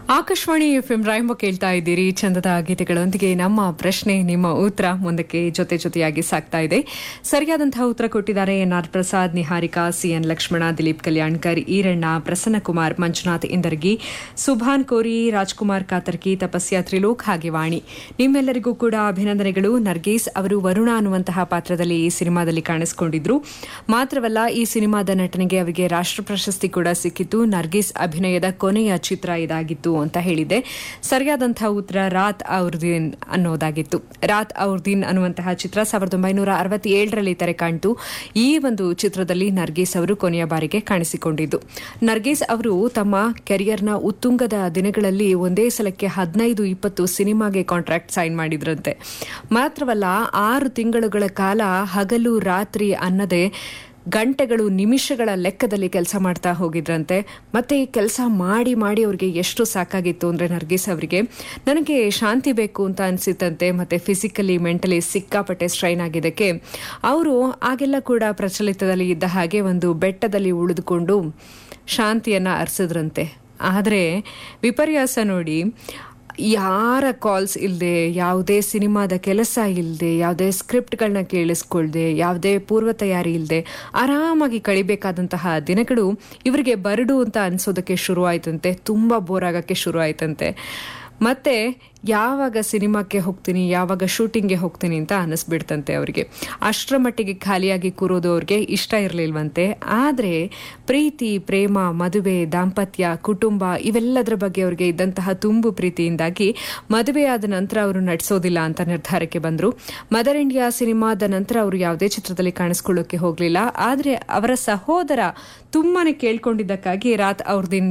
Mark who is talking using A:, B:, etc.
A: Akashvani FM ರಾಯಂಬ ಕೇಳ್ತಾ ಇದ್ದೀರಿ ಚಂದದ ಗೀತೆಗಳೊಂದಿಗೆ ನಮ್ಮ ಪ್ರಶ್ನೆ ನಿಮ್ಮ ಉತ್ತರ ಮುಂದಕ್ಕೆ ಜೊತೆ ಜೊತೆಯಾಗಿ ಸಾಕ್ತಾ ಇದೆ ಸರಿಯಾದಂತಹ ಉತ್ತರ ಕೊಟ್ಟಿದ್ದಾರೆ ಎನ್ಆರ್ ಪ್ರಸಾದ್ ನಿಹಾರಿಕಾ ಸಿಎನ್ ಲಕ್ಷ್ಮಣ ದಿಲೀಪ್ ಕಲ್ಯಾಣ್ಕರ್ ಈರಣ್ಣ ಪ್ರಸನ್ನಕುಮಾರ್ ಮಂಜುನಾಥ್ ಇಂದರ್ಗಿ ಸುಭಾನ್ ಕೋರಿ ರಾಜ್ಕುಮಾರ್ ಕಾತರ್ಕಿ ತಪಸ್ಯ ತ್ರಿಲೋಕ್ ಹಾಗೆ ವಾಣಿ ನಿಮ್ಮೆಲ್ಲರಿಗೂ ಕೂಡ ಅಭಿನಂದನೆಗಳು ನರ್ಗೀಸ್ ಅವರು ವರುಣ ಅನ್ನುವಂತಹ ಪಾತ್ರದಲ್ಲಿ ಈ ಸಿನಿಮಾದಲ್ಲಿ ಕಾಣಿಸಿಕೊಂಡಿದ್ರು ಮಾತ್ರವಲ್ಲ ಈ ಸಿನಿಮಾದ ನಟನೆಗೆ ಅವರಿಗೆ ರಾಷ್ಟ್ರ ಪ್ರಶಸ್ತಿ ಕೂಡ ಸಿಕ್ಕಿತ್ತು ನರ್ಗೀಸ್ ಅಭಿನಯದ ಕೊನೆಯ ಚಿತ್ರ ಇದಾಗಿತ್ತು ಅಂತ ಹೇಳಿದೆ ಸರಿಯಾದಂತಹ ಉತ್ತರ ರಾತ್ ಔರ್ ದಿನ್ ಅನ್ನೋದಾಗಿತ್ತು ರಾತ್ ಔರ್ ದಿನ್ ಅನ್ನುವಂತಹ ಚಿತ್ರ ಸಾವಿರದ ಒಂಬೈನೂರ ಅರವತ್ತೇಳರಲ್ಲಿ ತೆರೆ ಕಾಣ್ತು ಈ ಒಂದು ಚಿತ್ರದಲ್ಲಿ ನರ್ಗೀಸ್ ಅವರು ಕೊನೆಯ ಬಾರಿಗೆ ಕಾಣಿಸಿಕೊಂಡಿದ್ದು ನರ್ಗೀಸ್ ಅವರು ತಮ್ಮ ಕೆರಿಯರ್ನ ಉತ್ತುಂಗದ ದಿನಗಳಲ್ಲಿ ಒಂದೇ ಸಲಕ್ಕೆ ಹದಿನೈದು ಇಪ್ಪತ್ತು ಸಿನಿಮಾಗೆ ಕಾಂಟ್ರಾಕ್ಟ್ ಸೈನ್ ಮಾಡಿದ್ರಂತೆ ಮಾತ್ರವಲ್ಲ ಆರು ತಿಂಗಳುಗಳ ಕಾಲ ಹಗಲು ರಾತ್ರಿ ಅನ್ನದೇ ಗಂಟೆಗಳು ನಿಮಿಷಗಳ ಲೆಕ್ಕದಲ್ಲಿ ಕೆಲಸ ಮಾಡ್ತಾ ಹೋಗಿದ್ರಂತೆ ಮತ್ತೆ ಈ ಕೆಲಸ ಮಾಡಿ ಮಾಡಿ ಅವರಿಗೆ ಎಷ್ಟು ಸಾಕಾಗಿತ್ತು ಅಂದ್ರೆ ನರ್ಗಿಸ್ ಅವರಿಗೆ ನನಗೆ ಶಾಂತಿ ಬೇಕು ಅಂತ ಅನಿಸಿತಂತೆ ಮತ್ತೆ ಫಿಸಿಕಲಿ ಮೆಂಟಲಿ ಸಿಕ್ಕಾಪಟ್ಟೆ ಸ್ಟ್ರೈನ್ ಆಗಿದ್ದಕ್ಕೆ ಅವರು ಆಗೆಲ್ಲ ಕೂಡ ಪ್ರಚಲಿತದಲ್ಲಿ ಇದ್ದ ಹಾಗೆ ಒಂದು ಬೆಟ್ಟದಲ್ಲಿ ಉಳಿದುಕೊಂಡು ಶಾಂತಿಯನ್ನ ಅರಸಿದ್ರಂತೆ ಆದರೆ ವಿಪರ್ಯಾಸ ನೋಡಿ ಯಾರ ಕಾಲ್ಸ್ ಇಲ್ಲದೆ ಯಾವುದೇ ಸಿನಿಮಾದ ಕೆಲಸ ಇಲ್ಲದೆ ಯಾವುದೇ ಸ್ಕ್ರಿಪ್ಟ್ಗಳನ್ನ ಕೇಳಿಸ್ಕೊಳ್ದೆ ಯಾವುದೇ ಪೂರ್ವ ತಯಾರಿ ಇಲ್ಲದೆ ಆರಾಮಾಗಿ ಕಳಿಬೇಕಾದಂತಹ ದಿನಗಳು ಇವರಿಗೆ ಬರಡು ಅಂತ ಅನ್ಸೋದಕ್ಕೆ ಶುರು ಆಯ್ತಂತೆ ತುಂಬ ಬೋರ್ ಆಗಕ್ಕೆ ಶುರು ಆಯ್ತಂತೆ ಮತ್ತೆ ಯಾವಾಗ ಸಿನಿಮಾಕ್ಕೆ ಹೋಗ್ತೀನಿ ಯಾವಾಗ ಶೂಟಿಂಗ್ಗೆ ಹೋಗ್ತೀನಿ ಅಂತ ಅನಿಸ್ಬಿಡ್ತಂತೆ ಅವರಿಗೆ ಅಷ್ಟರ ಮಟ್ಟಿಗೆ ಖಾಲಿಯಾಗಿ ಕೂರೋದು ಅವ್ರಿಗೆ ಇಷ್ಟ ಇರಲಿಲ್ವಂತೆ ಆದರೆ ಪ್ರೀತಿ ಪ್ರೇಮ ಮದುವೆ ದಾಂಪತ್ಯ ಕುಟುಂಬ ಇವೆಲ್ಲದರ ಬಗ್ಗೆ ಅವರಿಗೆ ಇದ್ದಂತಹ ತುಂಬು ಪ್ರೀತಿಯಿಂದಾಗಿ ಮದುವೆಯಾದ ನಂತರ ಅವರು ನಟಿಸೋದಿಲ್ಲ ಅಂತ ನಿರ್ಧಾರಕ್ಕೆ ಬಂದರು ಮದರ್ ಇಂಡಿಯಾ ಸಿನಿಮಾದ ನಂತರ ಅವರು ಯಾವುದೇ ಚಿತ್ರದಲ್ಲಿ ಕಾಣಿಸ್ಕೊಳ್ಳೋಕೆ ಹೋಗಲಿಲ್ಲ ಆದರೆ ಅವರ ಸಹೋದರ ತುಂಬಾನೇ ಕೇಳ್ಕೊಂಡಿದ್ದಕ್ಕಾಗಿ ರಾತ್ ಅವ್ರ ದಿನ